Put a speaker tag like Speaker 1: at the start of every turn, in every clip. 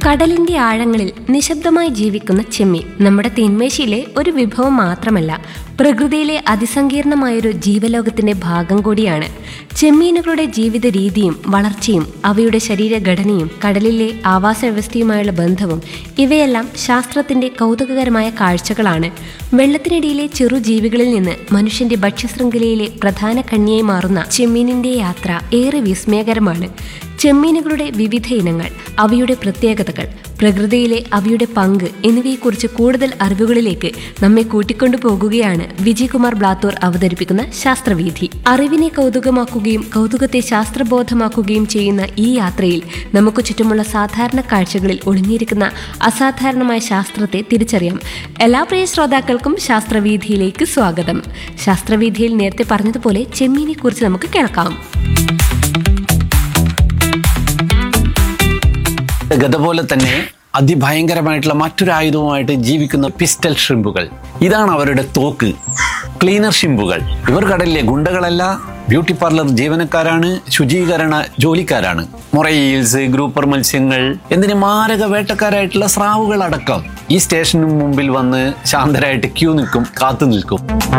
Speaker 1: കടലിന്റെ ആഴങ്ങളിൽ നിശബ്ദമായി ജീവിക്കുന്ന ചെമ്മീൻ നമ്മുടെ തീന്മേശയിലെ ഒരു വിഭവം മാത്രമല്ല പ്രകൃതിയിലെ അതിസങ്കീർണമായൊരു ജീവലോകത്തിന്റെ ഭാഗം കൂടിയാണ് ചെമ്മീനുകളുടെ ജീവിത രീതിയും വളർച്ചയും അവയുടെ ശരീരഘടനയും കടലിലെ ആവാസ വ്യവസ്ഥയുമായുള്ള ബന്ധവും ഇവയെല്ലാം ശാസ്ത്രത്തിന്റെ കൗതുകകരമായ കാഴ്ചകളാണ് വെള്ളത്തിനടിയിലെ ചെറു ജീവികളിൽ നിന്ന് മനുഷ്യന്റെ ഭക്ഷ്യശൃംഖലയിലെ പ്രധാന കണ്ണിയായി മാറുന്ന ചെമ്മീനിന്റെ യാത്ര ഏറെ വിസ്മയകരമാണ് ചെമ്മീനുകളുടെ വിവിധ ഇനങ്ങൾ അവയുടെ പ്രത്യേകതകൾ പ്രകൃതിയിലെ അവയുടെ പങ്ക് എന്നിവയെക്കുറിച്ച് കൂടുതൽ അറിവുകളിലേക്ക് നമ്മെ കൂട്ടിക്കൊണ്ടു പോകുകയാണ് വിജയകുമാർ ബ്ലാത്തൂർ അവതരിപ്പിക്കുന്ന ശാസ്ത്രവീഥി അറിവിനെ കൗതുകമാക്കുകയും കൗതുകത്തെ ശാസ്ത്രബോധമാക്കുകയും ചെയ്യുന്ന ഈ യാത്രയിൽ നമുക്ക് ചുറ്റുമുള്ള സാധാരണ കാഴ്ചകളിൽ ഒളിഞ്ഞിരിക്കുന്ന അസാധാരണമായ ശാസ്ത്രത്തെ തിരിച്ചറിയാം എല്ലാ പ്രിയ ശ്രോതാക്കൾക്കും ശാസ്ത്രവീഥിയിലേക്ക് സ്വാഗതം ശാസ്ത്രവീഥിയിൽ നേരത്തെ പറഞ്ഞതുപോലെ ചെമ്മീനെ കുറിച്ച് നമുക്ക് കേൾക്കാം
Speaker 2: ഗത പോലെ തന്നെ അതിഭയങ്കരമായിട്ടുള്ള മറ്റൊരു ആയുധവുമായിട്ട് ജീവിക്കുന്ന പിസ്റ്റൽ ഷ്രിമ്പുകൾ ഇതാണ് അവരുടെ തോക്ക് ക്ലീനർ ഷിമ്പുകൾ ഇവർ കടലിലെ ഗുണ്ടകളല്ല ബ്യൂട്ടി പാർലർ ജീവനക്കാരാണ് ശുചീകരണ ജോലിക്കാരാണ് മൊറയിൽസ് ഗ്രൂപ്പർ മത്സ്യങ്ങൾ എന്തിന് മാരക വേട്ടക്കാരായിട്ടുള്ള സ്രാവുകൾ അടക്കം ഈ സ്റ്റേഷന് മുമ്പിൽ വന്ന് ശാന്തരായിട്ട് ക്യൂ നിൽക്കും കാത്തു നിൽക്കും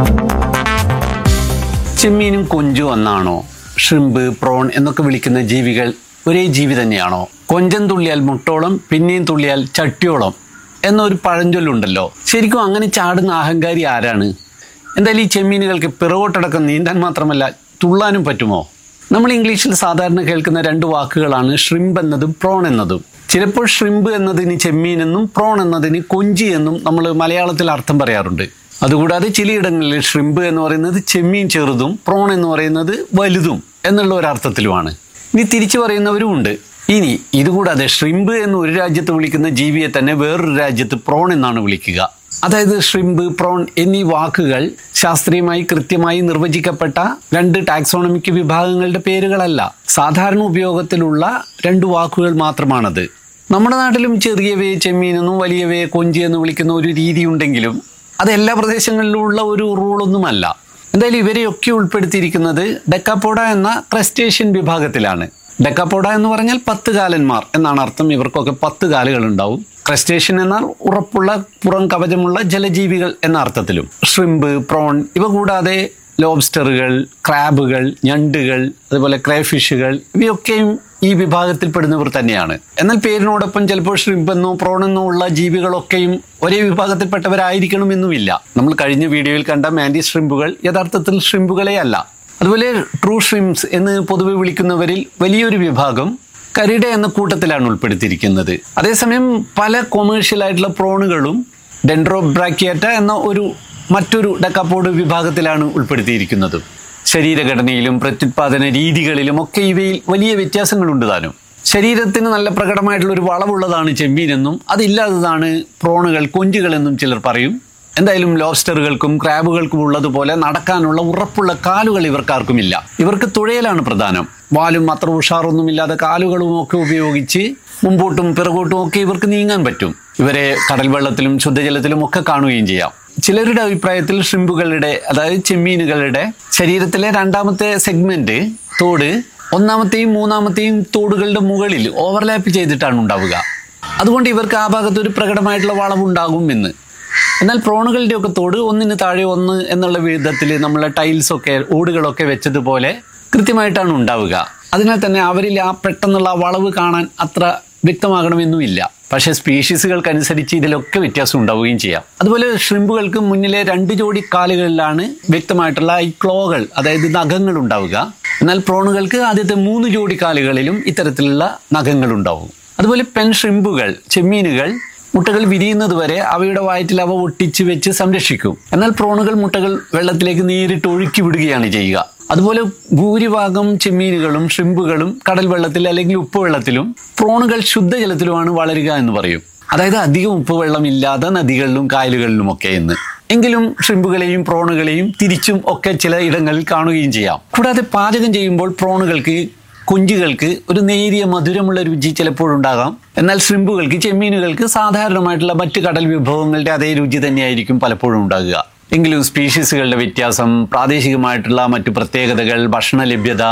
Speaker 2: ചെമ്മീനും കൊഞ്ചും ഒന്നാണോ ഷ്രിമ്പ് പ്രോൺ എന്നൊക്കെ വിളിക്കുന്ന ജീവികൾ ഒരേ ജീവി തന്നെയാണോ കൊഞ്ചം തുള്ളിയാൽ മുട്ടോളം പിന്നെയും തുള്ളിയാൽ ചട്ടിയോളം എന്നൊരു പഴഞ്ചൊല്ലുണ്ടല്ലോ ശരിക്കും അങ്ങനെ ചാടുന്ന അഹങ്കാരി ആരാണ് എന്തായാലും ഈ ചെമ്മീനുകൾക്ക് പിറകോട്ടടക്കം നീന്താൻ മാത്രമല്ല തുള്ളാനും പറ്റുമോ നമ്മൾ ഇംഗ്ലീഷിൽ സാധാരണ കേൾക്കുന്ന രണ്ട് വാക്കുകളാണ് ഷ്രിമ്പ് എന്നതും പ്രോൺ എന്നതും ചിലപ്പോൾ ഷ്രിമ്പ് എന്നതിന് ചെമ്മീൻ എന്നും പ്രോൺ എന്നതിന് കൊഞ്ചി എന്നും നമ്മൾ മലയാളത്തിൽ അർത്ഥം പറയാറുണ്ട് അതുകൂടാതെ ചിലയിടങ്ങളിൽ ഷ്രിമ്പ് എന്ന് പറയുന്നത് ചെമ്മീൻ ചെറുതും പ്രോൺ എന്ന് പറയുന്നത് വലുതും എന്നുള്ള ഒരു അർത്ഥത്തിലുമാണ് ഇനി തിരിച്ചു പറയുന്നവരും ഉണ്ട് ഇനി ഇതുകൂടാതെ ഷ്രിമ്പ് എന്ന് ഒരു രാജ്യത്ത് വിളിക്കുന്ന ജീവിയെ തന്നെ വേറൊരു രാജ്യത്ത് പ്രോൺ എന്നാണ് വിളിക്കുക അതായത് ഷ്രിമ്പ് പ്രോൺ എന്നീ വാക്കുകൾ ശാസ്ത്രീയമായി കൃത്യമായി നിർവചിക്കപ്പെട്ട രണ്ട് ടാക്സോണമിക് വിഭാഗങ്ങളുടെ പേരുകളല്ല സാധാരണ ഉപയോഗത്തിലുള്ള രണ്ട് വാക്കുകൾ മാത്രമാണത് നമ്മുടെ നാട്ടിലും ചെറിയവയെ ചെമ്മീനെന്നും വലിയവയെ കൊഞ്ചി എന്ന് വിളിക്കുന്ന ഒരു രീതി ഉണ്ടെങ്കിലും അത് എല്ലാ പ്രദേശങ്ങളിലും ഉള്ള ഒരു റൂളൊന്നുമല്ല എന്തായാലും ഇവരെയൊക്കെ ഉൾപ്പെടുത്തിയിരിക്കുന്നത് ഡെക്കാപ്പോഡ എന്ന ക്രസ്റ്റേഷ്യൻ വിഭാഗത്തിലാണ് ഡെക്കാപ്പോഡ എന്ന് പറഞ്ഞാൽ പത്ത് കാലന്മാർ എന്നാണ് അർത്ഥം ഇവർക്കൊക്കെ പത്ത് കാലുകൾ ഉണ്ടാവും ക്രസ്റ്റേഷ്യൻ എന്നാൽ ഉറപ്പുള്ള പുറം കവചമുള്ള ജലജീവികൾ എന്ന അർത്ഥത്തിലും ഷ്രിമ്പ് പ്രോൺ ഇവ കൂടാതെ ലോബ്സ്റ്ററുകൾ ക്രാബുകൾ ഞണ്ടുകൾ അതുപോലെ ക്രേഫിഷുകൾ ഇവയൊക്കെയും ഈ വിഭാഗത്തിൽപ്പെടുന്നവർ തന്നെയാണ് എന്നാൽ പേരിനോടൊപ്പം ചിലപ്പോൾ ഷ്രിമ്പ് എന്നോ പ്രോൺ എന്നോ ഉള്ള ജീവികളൊക്കെയും ഒരേ വിഭാഗത്തിൽപ്പെട്ടവരായിരിക്കണമെന്നുമില്ല നമ്മൾ കഴിഞ്ഞ വീഡിയോയിൽ കണ്ട മാൻഡി ഷ്രിമ്പുകൾ യഥാർത്ഥത്തിൽ ഷ്രിമ്പുകളെ അല്ല അതുപോലെ ട്രൂ ഷ്രിംസ് എന്ന് പൊതുവെ വിളിക്കുന്നവരിൽ വലിയൊരു വിഭാഗം കരിഡ എന്ന കൂട്ടത്തിലാണ് ഉൾപ്പെടുത്തിയിരിക്കുന്നത് അതേസമയം പല കൊമേഴ്ഷ്യൽ ആയിട്ടുള്ള പ്രോണുകളും ഡെൻഡ്രോബ്രാക്കിയാറ്റ എന്ന ഒരു മറ്റൊരു ഡക്കാപ്പോഡ് വിഭാഗത്തിലാണ് ഉൾപ്പെടുത്തിയിരിക്കുന്നത് ശരീരഘടനയിലും പ്രത്യുത്പാദന രീതികളിലും ഒക്കെ ഇവയിൽ വലിയ വ്യത്യാസങ്ങളുണ്ട് താനും ശരീരത്തിന് നല്ല പ്രകടമായിട്ടുള്ള ഒരു വളവുള്ളതാണ് ചെമ്മീനെന്നും അതില്ലാത്തതാണ് പ്രോണുകൾ കൊഞ്ചുകളെന്നും ചിലർ പറയും എന്തായാലും ലോബ്സ്റ്ററുകൾക്കും ക്രാബുകൾക്കും ഉള്ളതുപോലെ നടക്കാനുള്ള ഉറപ്പുള്ള കാലുകൾ ഇവർക്കാർക്കുമില്ല ഇവർക്ക് തുഴയലാണ് പ്രധാനം വാലും അത്ര ഉഷാറൊന്നുമില്ലാതെ കാലുകളും ഒക്കെ ഉപയോഗിച്ച് മുമ്പോട്ടും പിറകോട്ടും ഒക്കെ ഇവർക്ക് നീങ്ങാൻ പറ്റും ഇവരെ കടൽ വെള്ളത്തിലും ശുദ്ധജലത്തിലും ഒക്കെ കാണുകയും ചെയ്യാം ചിലരുടെ അഭിപ്രായത്തിൽ ഷ്രിമ്പുകളുടെ അതായത് ചെമ്മീനുകളുടെ ശരീരത്തിലെ രണ്ടാമത്തെ സെഗ്മെന്റ് തോട് ഒന്നാമത്തെയും മൂന്നാമത്തെയും തോടുകളുടെ മുകളിൽ ഓവർലാപ്പ് ചെയ്തിട്ടാണ് ഉണ്ടാവുക അതുകൊണ്ട് ഇവർക്ക് ആ ഭാഗത്ത് ഒരു പ്രകടമായിട്ടുള്ള വളവുണ്ടാകും എന്ന് എന്നാൽ പ്രോണുകളുടെ ഒക്കെ തോട് ഒന്നിന് താഴെ ഒന്ന് എന്നുള്ള വിധത്തിൽ നമ്മളെ ടൈൽസ് ഒക്കെ ഓടുകളൊക്കെ വെച്ചതുപോലെ കൃത്യമായിട്ടാണ് ഉണ്ടാവുക അതിനാൽ തന്നെ അവരിൽ ആ പെട്ടെന്നുള്ള ആ വളവ് കാണാൻ അത്ര വ്യക്തമാകണമെന്നുമില്ല പക്ഷേ സ്പീഷീസുകൾക്കനുസരിച്ച് ഇതിലൊക്കെ വ്യത്യാസം ഉണ്ടാവുകയും ചെയ്യാം അതുപോലെ ഷ്രിമ്പുകൾക്ക് മുന്നിലെ രണ്ട് ജോഡി കാലുകളിലാണ് വ്യക്തമായിട്ടുള്ള ഈ ക്ലോകൾ അതായത് നഖങ്ങൾ ഉണ്ടാവുക എന്നാൽ പ്രോണുകൾക്ക് ആദ്യത്തെ മൂന്ന് ജോഡി കാലുകളിലും ഇത്തരത്തിലുള്ള നഖങ്ങൾ ഉണ്ടാവും അതുപോലെ പെൻ ഷ്രിമ്പുകൾ ചെമ്മീനുകൾ മുട്ടകൾ വിരിയുന്നത് വരെ അവയുടെ വയറ്റിൽ അവ ഒട്ടിച്ചു വെച്ച് സംരക്ഷിക്കും എന്നാൽ പ്രോണുകൾ മുട്ടകൾ വെള്ളത്തിലേക്ക് നേരിട്ട് ഒഴുക്കി വിടുകയാണ് ചെയ്യുക അതുപോലെ ഭൂരിഭാഗം ചെമ്മീനുകളും ഷ്രിമ്പുകളും കടൽ വെള്ളത്തിൽ അല്ലെങ്കിൽ ഉപ്പുവെള്ളത്തിലും പ്രോണുകൾ ശുദ്ധജലത്തിലുമാണ് വളരുക എന്ന് പറയും അതായത് അധികം ഉപ്പുവെള്ളം ഇല്ലാത്ത നദികളിലും കായലുകളിലും ഒക്കെ എന്ന് എങ്കിലും ഷ്രിമ്പുകളെയും പ്രോണുകളെയും തിരിച്ചും ഒക്കെ ചില ഇടങ്ങളിൽ കാണുകയും ചെയ്യാം കൂടാതെ പാചകം ചെയ്യുമ്പോൾ പ്രോണുകൾക്ക് കൊഞ്ചുകൾക്ക് ഒരു നേരിയ മധുരമുള്ള രുചി ചിലപ്പോഴുണ്ടാകാം എന്നാൽ ഷ്രിമ്പുകൾക്ക് ചെമ്മീനുകൾക്ക് സാധാരണമായിട്ടുള്ള മറ്റ് കടൽ വിഭവങ്ങളുടെ അതേ രുചി തന്നെയായിരിക്കും പലപ്പോഴും ഉണ്ടാകുക എങ്കിലും സ്പീഷീസുകളുടെ വ്യത്യാസം പ്രാദേശികമായിട്ടുള്ള മറ്റു പ്രത്യേകതകൾ ഭക്ഷണ ലഭ്യത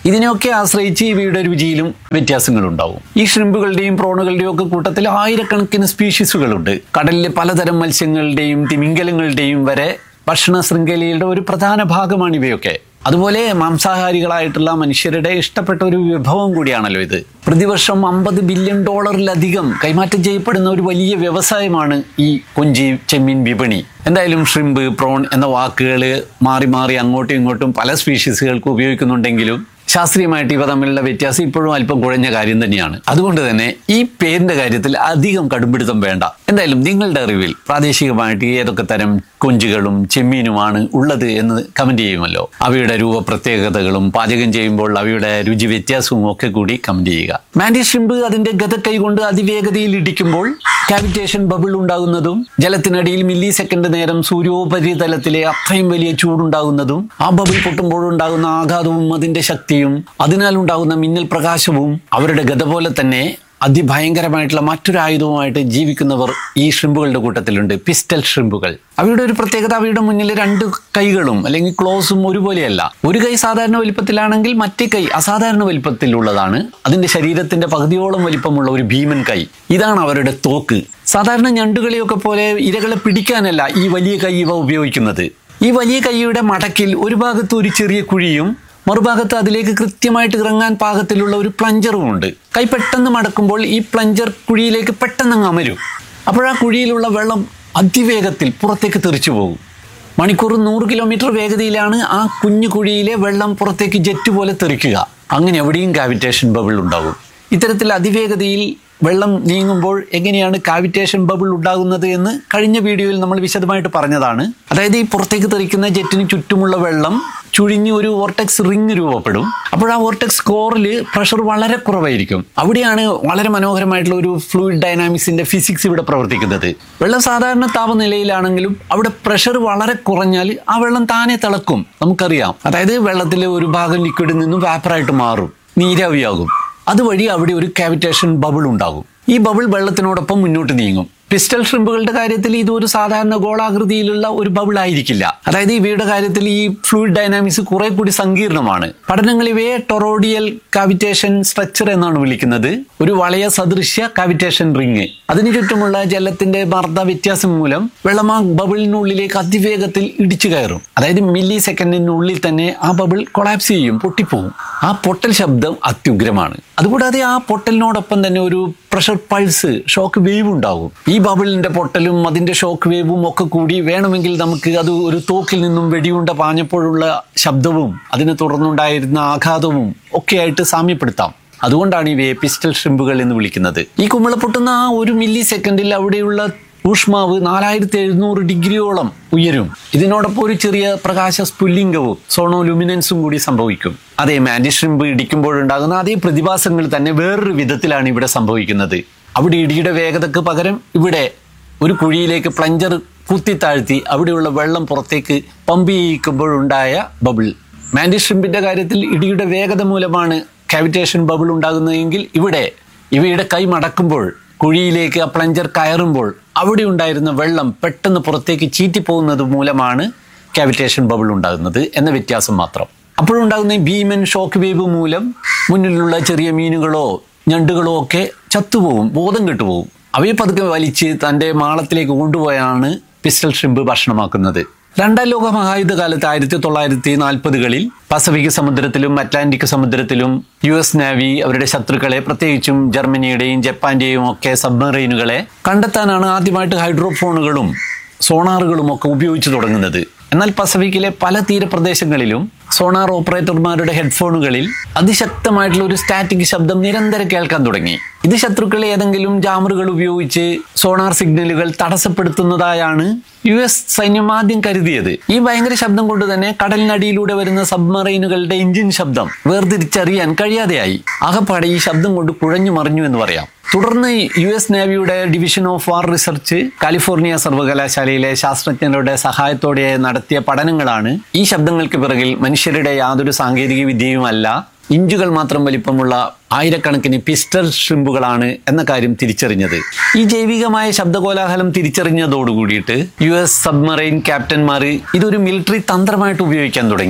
Speaker 2: ഇതിനെയൊക്കെ ആശ്രയിച്ച് ഇവയുടെ രുചിയിലും വ്യത്യാസങ്ങളുണ്ടാവും ഈ ഷ്രിമ്പുകളുടെയും പ്രോണുകളുടെയും ഒക്കെ കൂട്ടത്തിൽ ആയിരക്കണക്കിന് സ്പീഷീസുകളുണ്ട് കടലിലെ പലതരം മത്സ്യങ്ങളുടെയും തിമിംഗലങ്ങളുടെയും വരെ ഭക്ഷണ ശൃംഖലയുടെ ഒരു പ്രധാന ഭാഗമാണ് ഇവയൊക്കെ അതുപോലെ മാംസാഹാരികളായിട്ടുള്ള മനുഷ്യരുടെ ഇഷ്ടപ്പെട്ട ഒരു വിഭവം കൂടിയാണല്ലോ ഇത് പ്രതിവർഷം അമ്പത് ബില്യൺ ഡോളറിലധികം കൈമാറ്റം ചെയ്യപ്പെടുന്ന ഒരു വലിയ വ്യവസായമാണ് ഈ കൊഞ്ചി ചെമ്മീൻ വിപണി എന്തായാലും ഷ്രിമ്പ് പ്രോൺ എന്ന വാക്കുകൾ മാറി മാറി അങ്ങോട്ടും ഇങ്ങോട്ടും പല സ്പീഷീസുകൾക്ക് ഉപയോഗിക്കുന്നുണ്ടെങ്കിലും ശാസ്ത്രീയമായിട്ട് ഇവ തമ്മിലുള്ള വ്യത്യാസം ഇപ്പോഴും അല്പം കുഴഞ്ഞ കാര്യം തന്നെയാണ് അതുകൊണ്ട് തന്നെ ഈ പേരിന്റെ കാര്യത്തിൽ അധികം കടുംപിടുത്തം വേണ്ട എന്തായാലും നിങ്ങളുടെ അറിവിൽ പ്രാദേശികമായിട്ട് ഏതൊക്കെ തരം കൊഞ്ചുകളും ചെമ്മീനുമാണ് ഉള്ളത് എന്ന് കമന്റ് ചെയ്യുമല്ലോ അവയുടെ രൂപ പ്രത്യേകതകളും പാചകം ചെയ്യുമ്പോൾ അവയുടെ രുചി വ്യത്യാസവും ഒക്കെ കൂടി കമന്റ് ചെയ്യുക മാൻഡി ഷ്രിമ്പ് അതിന്റെ ഗതക്കൈ കൊണ്ട് അതിവേഗതയിൽ ഇടിക്കുമ്പോൾ കാവിറ്റേഷൻ ബബിൾ ഉണ്ടാകുന്നതും ജലത്തിനടിയിൽ മില്ലി സെക്കൻഡ് നേരം സൂര്യോപരിതലത്തിലെ അത്രയും വലിയ ചൂടുണ്ടാകുന്നതും ആ ബബിൾ പൊട്ടുമ്പോഴുണ്ടാകുന്ന ആഘാതവും അതിന്റെ ശക്തിയും അതിനാൽ ഉണ്ടാകുന്ന മിന്നൽ പ്രകാശവും അവരുടെ ഗത പോലെ തന്നെ അതിഭയങ്കരമായിട്ടുള്ള മറ്റൊരു ആയുധവുമായിട്ട് ജീവിക്കുന്നവർ ഈ ഷ്രിമ്പുകളുടെ കൂട്ടത്തിലുണ്ട് പിസ്റ്റൽ ഷ്രിമ്പുകൾ അവയുടെ ഒരു പ്രത്യേകത അവയുടെ മുന്നിൽ രണ്ട് കൈകളും അല്ലെങ്കിൽ ക്ലോസും ഒരുപോലെയല്ല ഒരു കൈ സാധാരണ വലിപ്പത്തിലാണെങ്കിൽ മറ്റേ കൈ അസാധാരണ വലിപ്പത്തിലുള്ളതാണ് അതിന്റെ ശരീരത്തിന്റെ പകുതിയോളം വലിപ്പമുള്ള ഒരു ഭീമൻ കൈ ഇതാണ് അവരുടെ തോക്ക് സാധാരണ ഞണ്ടുകളെയൊക്കെ പോലെ ഇരകളെ പിടിക്കാനല്ല ഈ വലിയ കൈ ഇവ ഉപയോഗിക്കുന്നത് ഈ വലിയ കൈയുടെ മടക്കിൽ ഒരു ഭാഗത്ത് ഒരു ചെറിയ കുഴിയും മറുഭാഗത്ത് അതിലേക്ക് കൃത്യമായിട്ട് ഇറങ്ങാൻ പാകത്തിലുള്ള ഒരു പ്ലഞ്ചറും ഉണ്ട് കൈ പെട്ടെന്ന് മടക്കുമ്പോൾ ഈ പ്ലഞ്ചർ കുഴിയിലേക്ക് പെട്ടെന്ന് അങ്ങ് അമരും അപ്പോഴാ കുഴിയിലുള്ള വെള്ളം അതിവേഗത്തിൽ പുറത്തേക്ക് തെറിച്ചു പോകും മണിക്കൂർ നൂറ് കിലോമീറ്റർ വേഗതയിലാണ് ആ കുഞ്ഞു കുഴിയിലെ വെള്ളം പുറത്തേക്ക് ജെറ്റ് പോലെ തെറിക്കുക അങ്ങനെ എവിടെയും കാവിറ്റേഷൻ ബബിൾ ഉണ്ടാകും ഇത്തരത്തിൽ അതിവേഗതയിൽ വെള്ളം നീങ്ങുമ്പോൾ എങ്ങനെയാണ് കാവിറ്റേഷൻ ബബിൾ ഉണ്ടാകുന്നത് എന്ന് കഴിഞ്ഞ വീഡിയോയിൽ നമ്മൾ വിശദമായിട്ട് പറഞ്ഞതാണ് അതായത് ഈ പുറത്തേക്ക് തെറിക്കുന്ന ജെറ്റിന് ചുറ്റുമുള്ള വെള്ളം ചുഴിഞ്ഞ് ഒരു വോർട്ടെക്സ് റിങ് രൂപപ്പെടും അപ്പോൾ ആ വോർട്ടെക്സ് കോറിൽ പ്രഷർ വളരെ കുറവായിരിക്കും അവിടെയാണ് വളരെ മനോഹരമായിട്ടുള്ള ഒരു ഫ്ലൂയിഡ് ഡൈനാമിക്സിന്റെ ഫിസിക്സ് ഇവിടെ പ്രവർത്തിക്കുന്നത് വെള്ളം സാധാരണ താപനിലയിലാണെങ്കിലും അവിടെ പ്രഷർ വളരെ കുറഞ്ഞാൽ ആ വെള്ളം താനെ തിളക്കും നമുക്കറിയാം അതായത് വെള്ളത്തിലെ ഒരു ഭാഗം ലിക്വിഡിൽ നിന്നും വാപ്പറായിട്ട് മാറും നീരാവിയാകും അതുവഴി അവിടെ ഒരു കാവിറ്റേഷൻ ബബിൾ ഉണ്ടാകും ഈ ബബിൾ വെള്ളത്തിനോടൊപ്പം മുന്നോട്ട് നീങ്ങും പിസ്റ്റൽ ഷ്രിമ്പുകളുടെ കാര്യത്തിൽ ഇത് ഒരു സാധാരണ ഗോളാകൃതിയിലുള്ള ഒരു ബബിൾ ആയിരിക്കില്ല അതായത് ഇവയുടെ കാര്യത്തിൽ ഈ ഫ്ലൂയിഡ് ഡൈനാമിക്സ് കുറെ കൂടി സങ്കീർണമാണ് പഠനങ്ങൾ ഇവയെ ടൊറോഡിയൽ കാവിറ്റേഷൻ സ്ട്രക്ചർ എന്നാണ് വിളിക്കുന്നത് ഒരു വളയ സദൃശ്യ കാവിറ്റേഷൻ റിങ് അതിനു ചുറ്റുമുള്ള ജലത്തിന്റെ മർദ്ദ വ്യത്യാസം മൂലം വെള്ളം ആ ബബിളിനുള്ളിലേക്ക് അതിവേഗത്തിൽ ഇടിച്ചു കയറും അതായത് മില്ലി സെക്കൻഡിനുള്ളിൽ തന്നെ ആ ബബിൾ കൊളാപ്സ് ചെയ്യും പൊട്ടിപ്പോവും ആ പൊട്ടൽ ശബ്ദം അത്യുഗ്രമാണ് അതുകൂടാതെ ആ പൊട്ടലിനോടൊപ്പം തന്നെ ഒരു പ്രഷർ പൾസ് ഷോക്ക് വേവ് ഉണ്ടാകും ഈ ബബിളിന്റെ പൊട്ടലും അതിന്റെ ഷോക്ക് വേവും ഒക്കെ കൂടി വേണമെങ്കിൽ നമുക്ക് അത് ഒരു തോക്കിൽ നിന്നും വെടിയുണ്ട പാഞ്ഞപ്പോഴുള്ള ശബ്ദവും അതിനെ തുടർന്നുണ്ടായിരുന്ന ആഘാതവും ഒക്കെയായിട്ട് സാമ്യപ്പെടുത്താം അതുകൊണ്ടാണ് ഇവയെ പിസ്റ്റൽ ഷ്രിമ്പുകൾ എന്ന് വിളിക്കുന്നത് ഈ കുമിള പൊട്ടുന്ന ആ ഒരു മില്ലി സെക്കൻഡിൽ അവിടെയുള്ള ഊഷ്മാവ് നാലായിരത്തി എഴുന്നൂറ് ഡിഗ്രിയോളം ഉയരും ഇതിനോടൊപ്പം ഒരു ചെറിയ പ്രകാശ സ്ഫുല്ലിംഗവും സോണോ ലുമിനൻസും കൂടി സംഭവിക്കും അതേ മാൻഡി ഷ്രിമ്പ് ഇടിക്കുമ്പോഴുണ്ടാകുന്ന അതേ പ്രതിഭാസങ്ങൾ തന്നെ വേറൊരു വിധത്തിലാണ് ഇവിടെ സംഭവിക്കുന്നത് അവിടെ ഇടിയുടെ വേഗതക്ക് പകരം ഇവിടെ ഒരു കുഴിയിലേക്ക് പ്ലഞ്ചർ കുത്തിത്താഴ്ത്തി അവിടെയുള്ള വെള്ളം പുറത്തേക്ക് പമ്പ് ചെയ്യിക്കുമ്പോഴുണ്ടായ ബബിൾ മാൻഡി ഷ്രിമ്പിന്റെ കാര്യത്തിൽ ഇടിയുടെ വേഗത മൂലമാണ് കാവിറ്റേഷൻ ബബിൾ ഉണ്ടാകുന്നതെങ്കിൽ ഇവിടെ ഇവയുടെ കൈ മടക്കുമ്പോൾ കുഴിയിലേക്ക് ആ പ്ലഞ്ചർ കയറുമ്പോൾ അവിടെ ഉണ്ടായിരുന്ന വെള്ളം പെട്ടെന്ന് പുറത്തേക്ക് ചീറ്റിപ്പോകുന്നത് മൂലമാണ് കാവിറ്റേഷൻ ബബിൾ ഉണ്ടാകുന്നത് എന്ന വ്യത്യാസം മാത്രം അപ്പോഴുണ്ടാകുന്ന ഈ ഭീമൻ ഷോക്ക് വേവ് മൂലം മുന്നിലുള്ള ചെറിയ മീനുകളോ ഞണ്ടുകളോ ഒക്കെ ചത്തുപോകും ബോധം കെട്ടുപോകും അവയെ പതുക്കെ വലിച്ച് തൻ്റെ മാളത്തിലേക്ക് കൊണ്ടുപോയാണ് പിസ്റ്റൽ ഷ്രിമ്പ് ഭക്ഷണമാക്കുന്നത് രണ്ടാം ലോക മഹായുദ്ധ കാലത്ത് ആയിരത്തി തൊള്ളായിരത്തി നാൽപ്പതുകളിൽ പസഫിക് സമുദ്രത്തിലും അറ്റ്ലാന്റിക് സമുദ്രത്തിലും യു എസ് നാവി അവരുടെ ശത്രുക്കളെ പ്രത്യേകിച്ചും ജർമ്മനിയുടെയും ജപ്പാന്റെയും ഒക്കെ സബ്മറീനുകളെ കണ്ടെത്താനാണ് ആദ്യമായിട്ട് ഹൈഡ്രോഫോണുകളും സോണാറുകളും ഒക്കെ ഉപയോഗിച്ചു തുടങ്ങുന്നത് എന്നാൽ പസഫിക്കിലെ പല തീരപ്രദേശങ്ങളിലും സോണാർ ഓപ്പറേറ്റർമാരുടെ ഹെഡ്ഫോണുകളിൽ അതിശക്തമായിട്ടുള്ള ഒരു സ്റ്റാറ്റിക് ശബ്ദം നിരന്തരം കേൾക്കാൻ തുടങ്ങി ഇത് ശത്രുക്കളെ ഏതെങ്കിലും ജാമറുകൾ ഉപയോഗിച്ച് സോണാർ സിഗ്നലുകൾ തടസ്സപ്പെടുത്തുന്നതായാണ് യു എസ് സൈന്യം ആദ്യം കരുതിയത് ഈ ഭയങ്കര ശബ്ദം കൊണ്ട് തന്നെ കടലിനടിയിലൂടെ വരുന്ന സബ്മറൈനുകളുടെ എഞ്ചിൻ ശബ്ദം വേർതിരിച്ചറിയാൻ കഴിയാതെയായി ആകപ്പാടെ ഈ ശബ്ദം കൊണ്ട് കുഴഞ്ഞു മറിഞ്ഞു എന്ന് പറയാം തുടർന്ന് യു എസ് നേവിയുടെ division of war research California സർവകലാശാലയിലെ ശാസ്ത്രജ്ഞരുടെ സഹായത്തോടെ നടത്തിയ പഠനങ്ങളാണ് ഈ ശബ്ദങ്ങൾക്ക് പിറകിൽ മനുഷ്യരുടെ യാതൊരു സാങ്കേതിക വിദ്യയുമല്ല ഇഞ്ചുകൾ മാത്രം വലിപ്പമുള്ള ആയിരക്കണക്കിന് പിസ്റ്റർ ഷ്രിമ്പുകളാണ് എന്ന കാര്യം തിരിച്ചറിഞ്ഞത് ഈ ജൈവികമായ ശബ്ദകോലാഹലം തിരിച്ചറിഞ്ഞതോടുകൂടിയിട്ട് യു എസ് സബ്മറൈൻ ക്യാപ്റ്റന്മാർ ഇതൊരു മിലിറ്ററി തന്ത്രമായിട്ട് ഉപയോഗിക്കാൻ തുടങ്ങി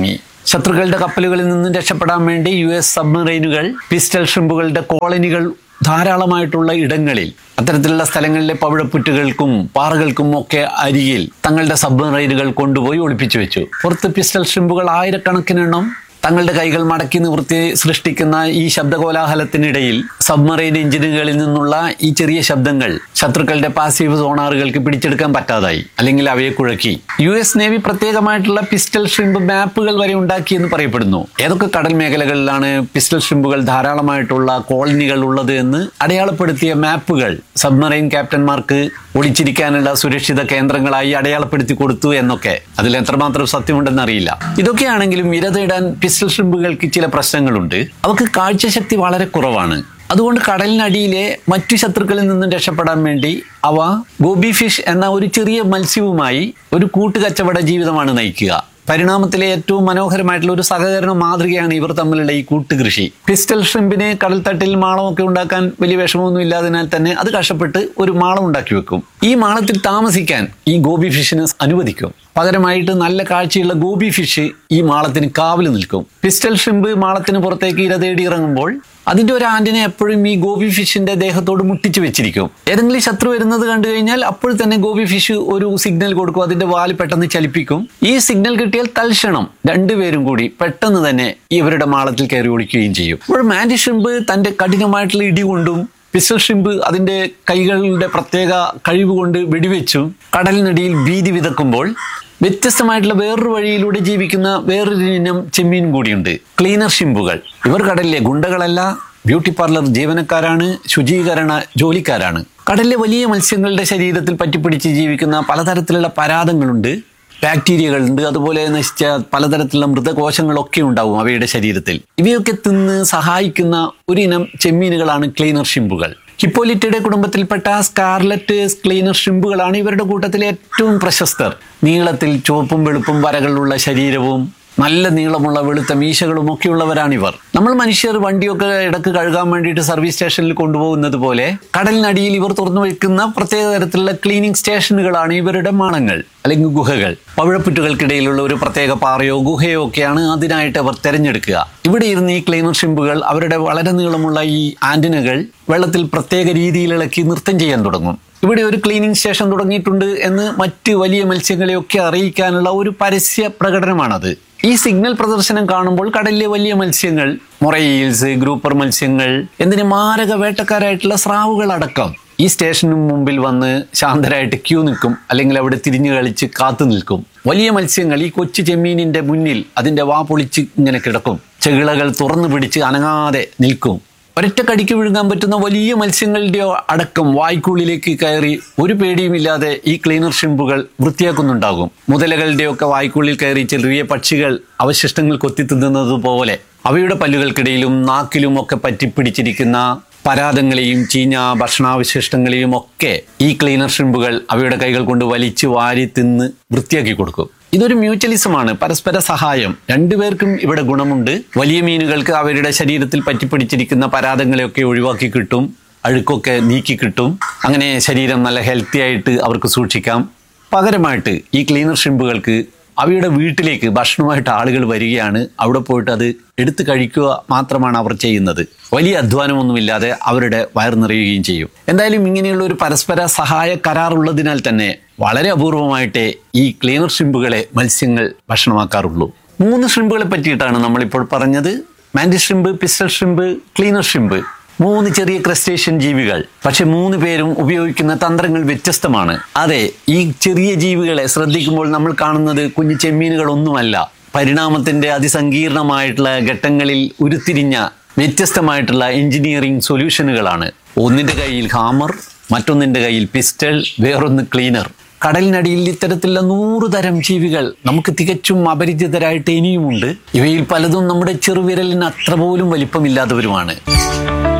Speaker 2: ശത്രുക്കളുടെ കപ്പലുകളിൽ നിന്നും രക്ഷപ്പെടാൻ വേണ്ടി യു എസ് സബ്മറൈനുകൾ പിസ്റ്റൽ ഷ്രിമ്പുകളുടെ കോളനികൾ ധാരാളമായിട്ടുള്ള ഇടങ്ങളിൽ അത്തരത്തിലുള്ള സ്ഥലങ്ങളിലെ പവിഴപ്പുറ്റുകൾക്കും പാറകൾക്കും ഒക്കെ അരികിൽ തങ്ങളുടെ സബ്മറൈനുകൾ കൊണ്ടുപോയി ഒളിപ്പിച്ചു വെച്ചു പുറത്ത് പിസ്റ്റൽ ഷ്രിമ്പുകൾ ആയിരക്കണക്കിനെണ്ണം തങ്ങളുടെ കൈകൾ മടക്കി നിവൃത്തി സൃഷ്ടിക്കുന്ന ഈ ശബ്ദകോലാഹലത്തിനിടയിൽ സബ്മറൈൻ എഞ്ചിനുകളിൽ നിന്നുള്ള ഈ ചെറിയ ശബ്ദങ്ങൾ ശത്രുക്കളുടെ പാസീവ് സോണാറുകൾക്ക് പിടിച്ചെടുക്കാൻ പറ്റാതായി അല്ലെങ്കിൽ അവയെ കുഴക്കി യു എസ് നേവി പ്രത്യേകമായിട്ടുള്ള പിസ്റ്റൽ ഷ്രിമ്പ് മാപ്പുകൾ വരെ ഉണ്ടാക്കിയെന്ന് പറയപ്പെടുന്നു ഏതൊക്കെ കടൽ മേഖലകളിലാണ് പിസ്റ്റൽ ഷ്രിമ്പുകൾ ധാരാളമായിട്ടുള്ള കോളനികൾ ഉള്ളത് എന്ന് അടയാളപ്പെടുത്തിയ മാപ്പുകൾ സബ്മറൈൻ ക്യാപ്റ്റന്മാർക്ക് ഒളിച്ചിരിക്കാനുള്ള സുരക്ഷിത കേന്ദ്രങ്ങളായി അടയാളപ്പെടുത്തി കൊടുത്തു എന്നൊക്കെ അതിൽ എത്രമാത്രം സത്യമുണ്ടെന്ന് അറിയില്ല ഇതൊക്കെയാണെങ്കിലും ഇര തേടാൻ പിസ്റ്റൽ ഷ്രിമ്പുകൾക്ക് ചില പ്രശ്നങ്ങളുണ്ട് അവർക്ക് കാഴ്ചശക്തി വളരെ കുറവാണ് അതുകൊണ്ട് കടലിനടിയിലെ മറ്റു ശത്രുക്കളിൽ നിന്നും രക്ഷപ്പെടാൻ വേണ്ടി അവ ഗോബി ഫിഷ് എന്ന ഒരു ചെറിയ മത്സ്യവുമായി ഒരു കൂട്ടുകച്ചവട ജീവിതമാണ് നയിക്കുക പരിണാമത്തിലെ ഏറ്റവും മനോഹരമായിട്ടുള്ള ഒരു സഹകരണ മാതൃകയാണ് ഇവർ തമ്മിലുള്ള ഈ കൂട്ടുകൃഷി പിസ്റ്റൽ ഷ്രിമ്പിന് കടൽത്തട്ടിൽ മാളമൊക്കെ ഉണ്ടാക്കാൻ വലിയ വിഷമമൊന്നും ഇല്ലാതിനാൽ തന്നെ അത് കഷ്ടപ്പെട്ട് ഒരു മാളം ഉണ്ടാക്കി വെക്കും ഈ മാളത്തിൽ താമസിക്കാൻ ഈ ഗോബി ഫിഷിന് അനുവദിക്കും പകരമായിട്ട് നല്ല കാഴ്ചയുള്ള ഗോബി ഫിഷ് ഈ മാളത്തിന് കാവല് നിൽക്കും പിസ്റ്റൽ ഷ്രിമ്പ് മാളത്തിന് പുറത്തേക്ക് ഇര തേടി ഇറങ്ങുമ്പോൾ അതിന്റെ ഒരു ആന്റിനെ എപ്പോഴും ഈ ഗോബി ഫിഷിന്റെ ദേഹത്തോട് മുട്ടിച്ചു വെച്ചിരിക്കും ഏതെങ്കിലും ശത്രു വരുന്നത് കണ്ടു കഴിഞ്ഞാൽ അപ്പോൾ തന്നെ ഗോബി ഫിഷ് ഒരു സിഗ്നൽ കൊടുക്കും അതിന്റെ വാല് പെട്ടെന്ന് ചലിപ്പിക്കും ഈ സിഗ്നൽ കിട്ടിയാൽ തൽക്ഷണം രണ്ടുപേരും കൂടി പെട്ടെന്ന് തന്നെ ഇവരുടെ മാളത്തിൽ കയറി ഒളിക്കുകയും ചെയ്യും അപ്പോൾ മാൻഡി ഷ്രിമ്പ് തന്റെ കഠിനമായിട്ടുള്ള ഇടി കൊണ്ടും പിസ്റ്റൽ ഷ്രിമ്പ് അതിന്റെ കൈകളുടെ പ്രത്യേക കഴിവ് കൊണ്ട് വെടിവെച്ചും കടലിനടിയിൽ ഭീതി വിതക്കുമ്പോൾ വ്യത്യസ്തമായിട്ടുള്ള വേറൊരു വഴിയിലൂടെ ജീവിക്കുന്ന വേറൊരു ഇനം ചെമ്മീൻ കൂടിയുണ്ട് ക്ലീനർ ഷിമ്പുകൾ ഇവർ കടലിലെ ഗുണ്ടകളല്ല ബ്യൂട്ടി പാർലർ ജീവനക്കാരാണ് ശുചീകരണ ജോലിക്കാരാണ് കടലിലെ വലിയ മത്സ്യങ്ങളുടെ ശരീരത്തിൽ പറ്റിപ്പിടിച്ച് ജീവിക്കുന്ന പലതരത്തിലുള്ള പരാതങ്ങളുണ്ട് ബാക്ടീരിയകളുണ്ട് അതുപോലെ നശിച്ച പലതരത്തിലുള്ള മൃതകോശങ്ങളൊക്കെ ഉണ്ടാവും അവയുടെ ശരീരത്തിൽ ഇവയൊക്കെ തിന്ന് സഹായിക്കുന്ന ഒരിനം ചെമ്മീനുകളാണ് ക്ലീനർ ഷിമ്പുകൾ ഹിപ്പോലിറ്റയുടെ കുടുംബത്തിൽപ്പെട്ട സ്കാർലറ്റ് ക്ലീനർ ഷിമ്പുകളാണ് ഇവരുടെ കൂട്ടത്തിലെ ഏറ്റവും പ്രശസ്തർ നീളത്തിൽ ചുവപ്പും വെളുപ്പും വരകളുള്ള ശരീരവും നല്ല നീളമുള്ള വെളുത്ത മീശകളും ഒക്കെ ഉള്ളവരാണിവർ നമ്മൾ മനുഷ്യർ വണ്ടിയൊക്കെ ഇടക്ക് കഴുകാൻ വേണ്ടിയിട്ട് സർവീസ് സ്റ്റേഷനിൽ കൊണ്ടുപോകുന്നത് പോലെ കടലിനടിയിൽ ഇവർ തുറന്നു വയ്ക്കുന്ന പ്രത്യേക തരത്തിലുള്ള ക്ലീനിങ് സ്റ്റേഷനുകളാണ് ഇവരുടെ മാണങ്ങൾ അല്ലെങ്കിൽ ഗുഹകൾ പവിഴപ്പുറ്റുകൾക്കിടയിലുള്ള ഒരു പ്രത്യേക പാറയോ ഗുഹയോ ഒക്കെയാണ് അതിനായിട്ട് അവർ തിരഞ്ഞെടുക്കുക ഇവിടെ ഇരുന്ന് ഈ ക്ലീനർ ഷിമ്പുകൾ അവരുടെ വളരെ നീളമുള്ള ഈ ആന്റിനകൾ വെള്ളത്തിൽ പ്രത്യേക രീതിയിൽ ഇളക്കി നൃത്തം ചെയ്യാൻ തുടങ്ങും ഇവിടെ ഒരു ക്ലീനിങ് സ്റ്റേഷൻ തുടങ്ങിയിട്ടുണ്ട് എന്ന് മറ്റ് വലിയ മത്സ്യങ്ങളെയൊക്കെ അറിയിക്കാനുള്ള ഒരു പരസ്യ പ്രകടനമാണത് ഈ സിഗ്നൽ പ്രദർശനം കാണുമ്പോൾ കടലിലെ വലിയ മത്സ്യങ്ങൾ മൊറയിൽസ് ഗ്രൂപ്പർ മത്സ്യങ്ങൾ എന്തിന് മാരക വേട്ടക്കാരായിട്ടുള്ള സ്രാവുകൾ അടക്കം ഈ സ്റ്റേഷന് മുമ്പിൽ വന്ന് ശാന്തരായിട്ട് ക്യൂ നിൽക്കും അല്ലെങ്കിൽ അവിടെ തിരിഞ്ഞു കളിച്ച് കാത്തു നിൽക്കും വലിയ മത്സ്യങ്ങൾ ഈ കൊച്ചു ചെമ്മീനിന്റെ മുന്നിൽ അതിന്റെ വാ പൊളിച്ച് ഇങ്ങനെ കിടക്കും ചെകിളകൾ തുറന്നു പിടിച്ച് അനങ്ങാതെ നിൽക്കും ഒരൊറ്റ കടിക്ക് വിഴുങ്ങാൻ പറ്റുന്ന വലിയ മത്സ്യങ്ങളുടെ അടക്കം വായ്ക്കുള്ളിലേക്ക് കയറി ഒരു പേടിയുമില്ലാതെ ഈ ക്ലീനർ ഷിമ്പുകൾ വൃത്തിയാക്കുന്നുണ്ടാകും മുതലകളുടെയൊക്കെ വായ്ക്കുള്ളിൽ കയറി ചെറിയ പക്ഷികൾ അവശിഷ്ടങ്ങൾ കൊത്തിത്തിന്നുന്നത് പോലെ അവയുടെ പല്ലുകൾക്കിടയിലും നാക്കിലും ഒക്കെ പറ്റിപ്പിടിച്ചിരിക്കുന്ന പരാതങ്ങളെയും ചീഞ്ഞ ഭക്ഷണാവശിഷ്ടങ്ങളെയും ഒക്കെ ഈ ക്ലീനർ ഷ്രിമ്പുകൾ അവയുടെ കൈകൾ കൊണ്ട് വലിച്ചു വാരി തിന്ന് വൃത്തിയാക്കി കൊടുക്കും ഇതൊരു മ്യൂച്വലിസമാണ് പരസ്പര സഹായം രണ്ടുപേർക്കും ഇവിടെ ഗുണമുണ്ട് വലിയ മീനുകൾക്ക് അവരുടെ ശരീരത്തിൽ പറ്റിപ്പിടിച്ചിരിക്കുന്ന പരാതങ്ങളെയൊക്കെ ഒഴിവാക്കി കിട്ടും അഴുക്കൊക്കെ നീക്കി കിട്ടും അങ്ങനെ ശരീരം നല്ല ഹെൽത്തി ആയിട്ട് അവർക്ക് സൂക്ഷിക്കാം പകരമായിട്ട് ഈ ക്ലീനർ ഷ്രിമ്പുകൾക്ക് അവയുടെ വീട്ടിലേക്ക് ഭക്ഷണമായിട്ട് ആളുകൾ വരികയാണ് അവിടെ പോയിട്ട് അത് എടുത്തു കഴിക്കുക മാത്രമാണ് അവർ ചെയ്യുന്നത് വലിയ അധ്വാനമൊന്നുമില്ലാതെ അവരുടെ വയർ നിറയുകയും ചെയ്യും എന്തായാലും ഇങ്ങനെയുള്ള ഒരു പരസ്പര സഹായ കരാറുള്ളതിനാൽ തന്നെ വളരെ അപൂർവമായിട്ടേ ഈ ക്ലീനർ ഷ്രിമ്പുകളെ മത്സ്യങ്ങൾ ഭക്ഷണമാക്കാറുള്ളൂ മൂന്ന് ഷ്രിമ്പുകളെ പറ്റിയിട്ടാണ് നമ്മളിപ്പോൾ പറഞ്ഞത് mantis shrimp pistol shrimp cleaner shrimp മൂന്ന് ചെറിയ ക്രസ്റ്റേഷ്യൻ ജീവികൾ പക്ഷെ മൂന്ന് പേരും ഉപയോഗിക്കുന്ന തന്ത്രങ്ങൾ വ്യത്യസ്തമാണ് അതെ ഈ ചെറിയ ജീവികളെ ശ്രദ്ധിക്കുമ്പോൾ നമ്മൾ കാണുന്നത് കുഞ്ഞു ചെമ്മീനുകളൊന്നുമല്ല പരിണാമത്തിന്റെ അതിസങ്കീർണമായിട്ടുള്ള ഘട്ടങ്ങളിൽ ഉരുത്തിരിഞ്ഞ വ്യത്യസ്തമായിട്ടുള്ള എഞ്ചിനീയറിംഗ് സൊല്യൂഷനുകളാണ് ഒന്നിന്റെ കയ്യിൽ ഹാമർ മറ്റൊന്നിന്റെ കയ്യിൽ പിസ്റ്റൾ വേറൊന്ന് ക്ലീനർ കടലിനടിയിൽ ഇത്തരത്തിലുള്ള നൂറ് തരം ജീവികൾ നമുക്ക് തികച്ചും അപരിചിതരായിട്ട് ഇനിയുമുണ്ട് ഇവയിൽ പലതും നമ്മുടെ ചെറുവിരലിന് അത്ര പോലും വലിപ്പമില്ലാത്തവരുമാണ്